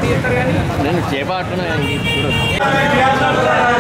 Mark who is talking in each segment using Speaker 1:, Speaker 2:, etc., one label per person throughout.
Speaker 1: నేను చేప అట్లనే చూడదు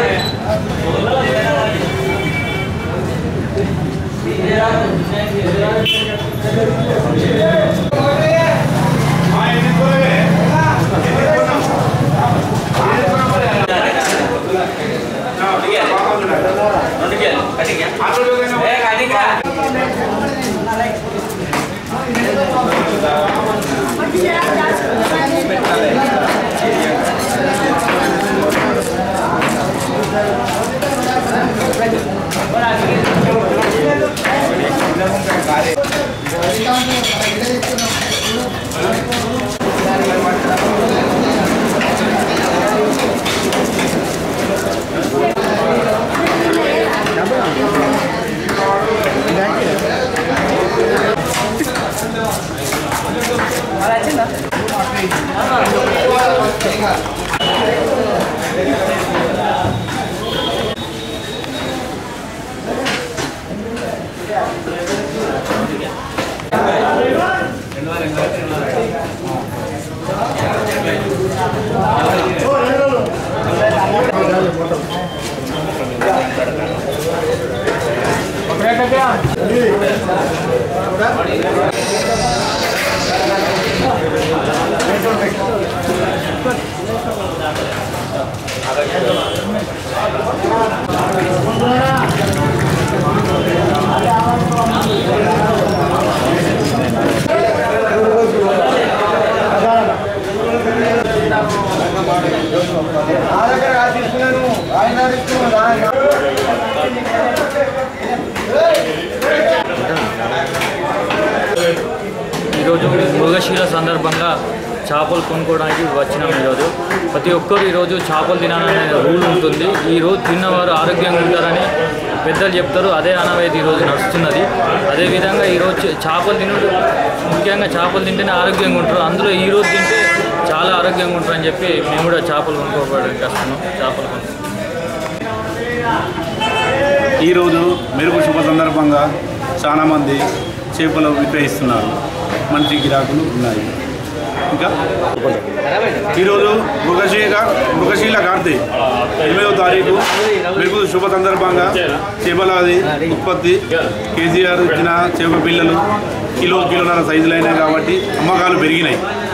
Speaker 2: ఈరోజు మృగశీల సందర్భంగా చేపలు కొనుక్కోవడానికి వచ్చినాం ఈరోజు ప్రతి ఒక్కరు ఈరోజు చేపలు తినాలనే రూల్ ఉంటుంది ఈరోజు తిన్నవారు ఆరోగ్యంగా ఉంటారని పెద్దలు చెప్తారు అదే అనవేది ఈరోజు నడుస్తున్నది అదేవిధంగా ఈరోజు చేపలు తినడు ముఖ్యంగా చేపలు తింటేనే ఆరోగ్యంగా ఉంటారు అందులో ఈరోజు తింటే చాలా ఆరోగ్యంగా ఉంటారని చెప్పి మేము కూడా చేపలు కొనుక్కోవడానికి వస్తున్నాం చేపలు కొనుక్కో
Speaker 3: ఈరోజు మెరుగు శుభ సందర్భంగా చాలామంది చేపలు విక్రయిస్తున్నారు మంచి గిరాకులు ఉన్నాయి ఇంకా ఈరోజు మృగశీల మృగశీల కార్తె ఎనిమిదవ తారీఖు మెరుగు శుభ సందర్భంగా చేపలది ఉత్పత్తి కేసీఆర్ ఇచ్చిన చేప పిల్లలు కిలో కిలోన్నర సైజులైనాయి కాబట్టి అమ్మకాలు పెరిగినాయి